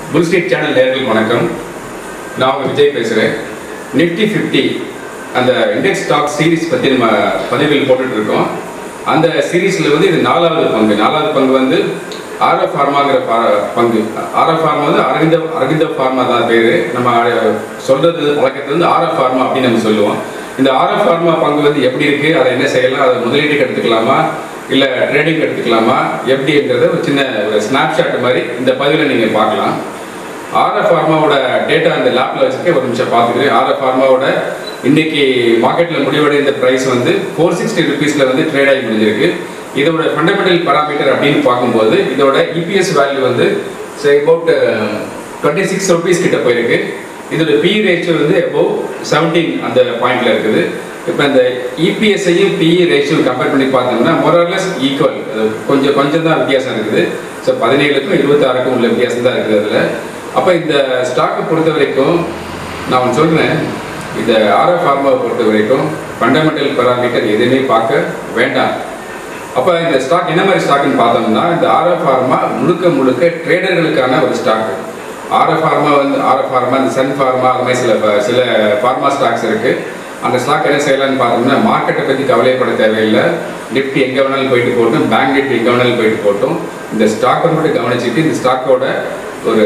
புல் street channel நேர்களுக்கு வணக்கம் நான் உங்கள் விஜய் பேசுகிறேன் நிஃப்டி ஃபிஃப்டி அந்த இண்டெக்ஸ் ஸ்டாக் சீரிஸ் பற்றி நம்ம பதிவில் போட்டுட்டு இருக்கோம் அந்த சீரீஸில் வந்து இது நாலாவது பங்கு நாலாவது பங்கு வந்து ஆரோ ஃபார்மாங்கிற பா- பங்கு ஆரோ ஃபார்மா வந்து அரவிந்த அரவிந்த ஃபார்மா தான் பேர் நம்ம சொல்கிறது வழக்கத்தில் வந்து ஆரோ ஃபார்மா அப்படின்னு நம்ம சொல்லுவோம் இந்த ஆரோ ஃபார்மா பங்கு வந்து எப்படி இருக்குது அதை என்ன செய்யலாம் அதை முதலீட்டுக்கு எடுத்துக்கலாமா இல்லை ட்ரேடிங் எடுத்துக்கலாமா எப்படிங்கிறத ஒரு சின்ன ஒரு ஸ்னாப்ஷாட் மாதிரி இந்த பதிவில் நீங்கள் பார்க்கலாம் ஆர்எஃப் ஃபார்மாவோட டேட்டா அந்த லேப்பில் வச்சுருக்கேன் ஒரு நிமிஷம் பார்த்துக்கிறேன் ஆர்எஃப் ஃபார்மாவோட இன்னைக்கு மார்க்கெட்டில் முடிவடைந்த ப்ரைஸ் வந்து ஃபோர் சிக்ஸ்டி ருபீஸில் வந்து ட்ரேட் ஆகி முடிஞ்சிருக்கு இதோட ஃபண்டமெண்டல் பராமீட்டர் அப்படின்னு பார்க்கும்போது இதோட இபிஎஸ் வேல்யூ வந்து அபவுட் டுவெண்ட்டி சிக்ஸ் ருபீஸ் கிட்ட போயிருக்கு இதோட பி ரேஷியோ வந்து அபவ் செவன்டீன் அந்த பாயிண்ட்ல இருக்குது இப்போ இந்த இபிஎஸ்ஐயும் பிஇ ரேஷியோ கம்பேர் பண்ணி பார்த்தோம்னா மொரர்லெஸ் ஈக்குவல் கொஞ்சம் கொஞ்சம் தான் வித்தியாசம் இருக்குது ஸோ பதினேழுக்கும் இருபத்தாறுக்கும் உள்ள வித்தியாசம் தான் இருக்குது அதில் அப்போ இந்த ஸ்டாக்கை பொறுத்த வரைக்கும் நான் ஒன்று சொல்கிறேன் இந்த ஆர்எஃப் ஃபார்மாவை பொறுத்த வரைக்கும் ஃபண்டமெண்டல் பராமீட்டர் எதுவுமே பார்க்க வேண்டாம் அப்போ இந்த ஸ்டாக் என்ன மாதிரி ஸ்டாக்னு பார்த்தோம்னா இந்த ஆர்எஃப் ஃபார்மா முழுக்க முழுக்க ட்ரேடர்களுக்கான ஒரு ஸ்டாக் ஆர்எஃப் ஃபார்மா வந்து ஆர்எஃப் ஃபார்மா இந்த சன் ஃபார்மா அது மாதிரி சில ப- சில ஃபார்மா ஸ்டாக்ஸ் இருக்குது அந்த ஸ்டாக் என்ன செய்யலாம்னு பார்த்தோம்னா மார்க்கெட்டை பற்றி கவலைப்பட தேவையில்லை நிஃப்டி எங்கே வேணாலும் போயிட்டு போட்டும் பேங்க் நிஃப்டி எங்கே வேணாலும் போயிட்டு போட்டும் இந்த ஸ்டாக்கை மட்டும் கவனிச்சுட்டு இந்த ஸ்டாக்கோட ஒரு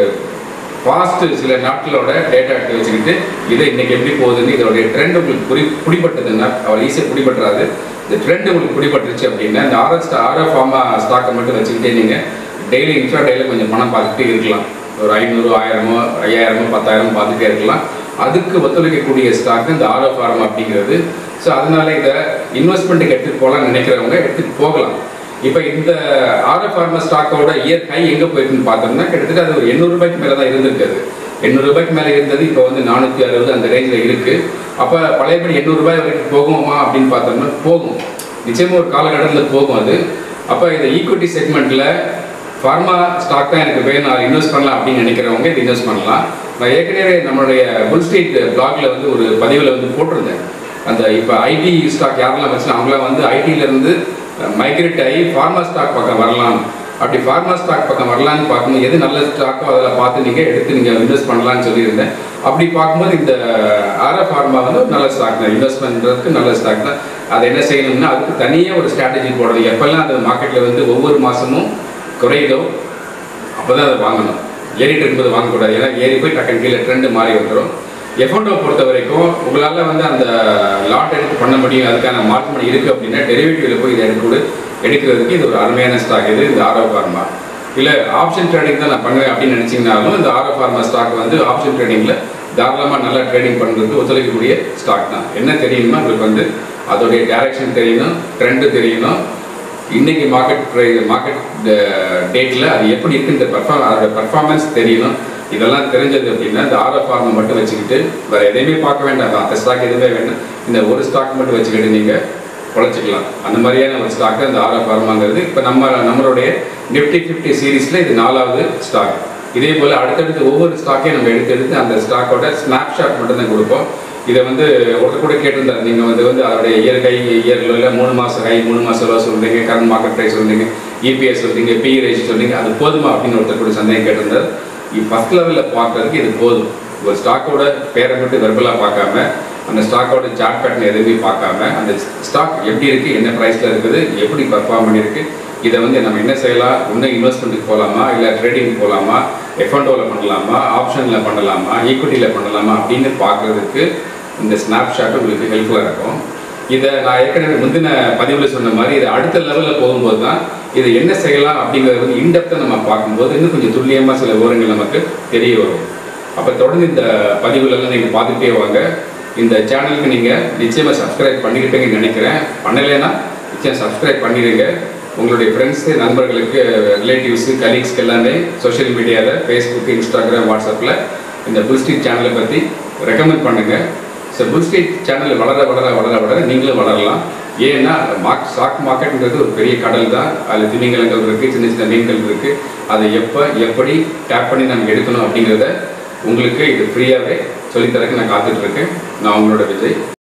பாஸ்ட் சில நாட்களோட டேட்டா எடுத்து வச்சுக்கிட்டு இதை இன்னைக்கு எப்படி போகுதுன்னு இதோடைய ட்ரெண்ட் உங்களுக்கு புரி பிடிபட்டதுன்னா அவர் ஈஸியாக பிடிபட்டுறாது இந்த ட்ரெண்ட் உங்களுக்கு பிடிபட்டுருச்சு அப்படின்னா இந்த ஆர்எஸ் ஆர்எஃப் ஃபார்மா ஸ்டாக்கை மட்டும் வச்சுக்கிட்டே நீங்கள் டெய்லி இன்ட்ரா டெய்லியில் கொஞ்சம் பணம் பார்த்துட்டே இருக்கலாம் ஒரு ஐநூறு ஆயிரமோ ஐயாயிரமோ பத்தாயிரமோ பார்த்துட்டே இருக்கலாம் அதுக்கு ஒத்துழைக்கக்கூடிய ஸ்டாக் இந்த ஆர்எஃப் ஃபார்மா அப்படிங்கிறது ஸோ அதனால இதை இன்வெஸ்ட்மெண்ட்டுக்கு எடுத்துகிட்டு போகலாம்னு நினைக்கிறவங்க எடுத்துகிட்டு போகலாம் இப்போ இந்த ஆர்எஃப் ஃபார்மா ஸ்டாக்கோட இயர் ஹை எங்கே போயிருக்குன்னு பார்த்தோம்னா கிட்டத்தட்ட அது ஒரு எண்ணூறு ரூபாய்க்கு மேலே தான் இருந்திருக்குது எண்ணூறு ரூபாய்க்கு மேலே இருந்தது இப்போ வந்து நானூற்றி அறுபது அந்த ரேஞ்சில் இருக்குது அப்போ பழையபடி எண்ணூறு ரூபாய் வரைக்கும் போகுமா அப்படின்னு பார்த்தோம்னா போகும் நிச்சயமாக ஒரு காலகட்டத்தில் போகும் அது அப்போ இந்த ஈக்விட்டி செக்மெண்ட்டில் ஃபார்மா ஸ்டாக் தான் எனக்கு வேணும் நான் இன்வெஸ்ட் பண்ணலாம் அப்படின்னு நினைக்கிறவங்க இது இன்வெஸ்ட் பண்ணலாம் நான் ஏற்கனவே நம்மளுடைய புல் ஸ்ட்ரீட் பிளாக்ல வந்து ஒரு பதிவில் வந்து போட்டிருந்தேன் அந்த இப்போ ஐடி ஸ்டாக் யாரெல்லாம் வச்சுனா அவங்களாம் வந்து ஐடியில இருந்து மைக்ரேட் ஆகி ஃபார்மா ஸ்டாக் பக்கம் வரலாம் அப்படி ஃபார்மா ஸ்டாக் பக்கம் வரலான்னு பார்க்கும்போது எது நல்ல ஸ்டாக்கோ அதில் பார்த்து நீங்கள் எடுத்து நீங்கள் இன்வெஸ்ட் பண்ணலாம்னு சொல்லியிருந்தேன் அப்படி பார்க்கும்போது இந்த ஆர்எஃப் ஃபார்மா வந்து ஒரு நல்ல ஸ்டாக் தான் இன்வெஸ்ட் பண்ணுறதுக்கு நல்ல ஸ்டாக் தான் அதை என்ன செய்யணும்னா அதுக்கு தனியாக ஒரு ஸ்ட்ராட்டஜி போடணும் எப்பெல்லாம் அந்த மார்க்கெட்டில் வந்து ஒவ்வொரு மாதமும் குறையுதோ அப்போ தான் அதை வாங்கணும் ஏறிட்டு இருக்கும்போது வாங்கக்கூடாது ஏன்னா ஏறி போய் டக்குன்னு கீழே ட்ரெண்டு மாறி வந்துடும் எஃபோண்டோ பொறுத்த வரைக்கும் உங்களால் வந்து அந்த லாட் எடுத்து பண்ண முடியும் அதுக்கான மார்க்கெட் இருக்குது அப்படின்னா டெரிவேட்டிவ்ல போய் இதை எடுத்து எடுக்கிறதுக்கு இது ஒரு அருமையான ஸ்டாக் இது இந்த ஆரோ ஃபார்மா இல்லை ஆப்ஷன் ட்ரேடிங் தான் நான் பண்ணுவேன் அப்படின்னு நினச்சிங்கனாலும் இந்த ஆரோ ஃபார்மா ஸ்டாக் வந்து ஆப்ஷன் ட்ரேடிங்கில் தாராளமாக நல்லா ட்ரேடிங் பண்ணுறதுக்கு ஒத்துழைக்கக்கூடிய ஸ்டாக் தான் என்ன தெரியுமா உங்களுக்கு வந்து அதோடைய டைரக்ஷன் தெரியணும் ட்ரெண்டு தெரியணும் இன்னைக்கு மார்க்கெட் மார்க்கெட் டேட்டில் அது எப்படி இருக்குன்ற பர்ஃபார்ம் அதோட பர்ஃபார்மன்ஸ் தெரியணும் இதெல்லாம் தெரிஞ்சது அப்படின்னா இந்த ஆர்எஃப் ஃபார்மை மட்டும் வச்சுக்கிட்டு வேறு எதையுமே பார்க்க வேண்டாம் அந்த ஸ்டாக் எதுவுமே வேண்டாம் இந்த ஒரு ஸ்டாக் மட்டும் வச்சுக்கிட்டு நீங்கள் உழைச்சிக்கலாம் அந்த மாதிரியான ஒரு ஸ்டாக் தான் இந்த ஆர்எஃப் ஃபார்மாங்கிறது இப்போ நம்ம நம்மளுடைய நிஃப்டி ஃபிஃப்டி சீரீஸில் இது நாலாவது ஸ்டாக் இதே போல் அடுத்தடுத்து ஒவ்வொரு ஸ்டாக்கையும் நம்ம எடுத்து எடுத்து அந்த ஸ்டாக்கோட ஸ்னாப்ஷாட் மட்டும் தான் கொடுப்போம் இதை வந்து ஒருத்தர் கூட கேட்டிருந்தார் நீங்கள் வந்து வந்து அதோடைய இயர் ஹை இயரில் இல்லை மூணு மாதம் ஹை மூணு மாதம் லோ சொல்றீங்க கரண்ட் மார்க்கெட் ப்ரைஸ் சொல்றீங்க இபிஎஸ் சொல்றீங்க பி ரேஷ் சொல்றீங்க அது போதுமா அப்படின்னு ஒருத்தர் கூட சந்தேகம் கேட்டிருந்தார் ஃபஸ்ட் லெவலில் பார்க்கறதுக்கு இது போதும் ஒரு ஸ்டாக்கோட பேரை மட்டும் வெர்பலாக பார்க்காம அந்த ஸ்டாக்கோட சார்ட் பேட்டர்ன் எதுவுமே பார்க்காம அந்த ஸ்டாக் எப்படி இருக்குது என்ன ப்ரைஸில் இருக்குது எப்படி பர்ஃபார்ம் பண்ணியிருக்கு இதை வந்து நம்ம என்ன செய்யலாம் இன்னும் இன்வெஸ்ட்மெண்ட்டுக்கு போகலாமா இல்லை ட்ரேடிங் போகலாமா எஃப்என்டோவில் பண்ணலாமா ஆப்ஷனில் பண்ணலாமா ஈக்விட்டியில் பண்ணலாமா அப்படின்னு பார்க்குறதுக்கு இந்த ஸ்னாப்ஷாட் உங்களுக்கு ஹெல்ப்ஃபுல்லாக இருக்கும் இதை நான் ஏற்கனவே முந்தின பதிவில் சொன்ன மாதிரி இது அடுத்த லெவலில் போகும்போது தான் இது என்ன செய்யலாம் அப்படிங்கிறது வந்து இன்டெப்த்தை நம்ம பார்க்கும்போது இன்னும் கொஞ்சம் துல்லியமாக சில விவரங்கள் நமக்கு தெரிய வரும் அப்போ தொடர்ந்து இந்த பதிவுலலாம் நீங்கள் பார்த்துட்டே வாங்க இந்த சேனலுக்கு நீங்கள் நிச்சயமாக சப்ஸ்கிரைப் பண்ணிக்கிட்டீங்கன்னு நினைக்கிறேன் பண்ணலைன்னா நிச்சயம் சப்ஸ்கிரைப் பண்ணிடுங்க உங்களுடைய ஃப்ரெண்ட்ஸு நண்பர்களுக்கு ரிலேட்டிவ்ஸு கலீக்ஸ்க்கு எல்லாமே சோஷியல் மீடியாவில் ஃபேஸ்புக் இன்ஸ்டாகிராம் வாட்ஸ்அப்பில் இந்த புல் ஸ்ட்ரீட் சேனலை பற்றி ரெக்கமெண்ட் பண்ணுங்கள் ஸோ புல் ஸ்ட்ரீட் சேனல் வளர வளர வளர வளர நீங்களும் வளரலாம் ஏன்னா மார்க் ஸ்டாக் மார்க்கெட்டுங்கிறது ஒரு பெரிய கடல் தான் அதில் திமிங்கலங்கள் இருக்குது சின்ன சின்ன மீன்கள் இருக்குது அதை எப்போ எப்படி டேப் பண்ணி நம்ம எடுக்கணும் அப்படிங்கிறத உங்களுக்கு இது ஃப்ரீயாகவே சொல்லித்தரக்கு நான் காத்துட்ருக்கேன் நான் உங்களோட விஜய்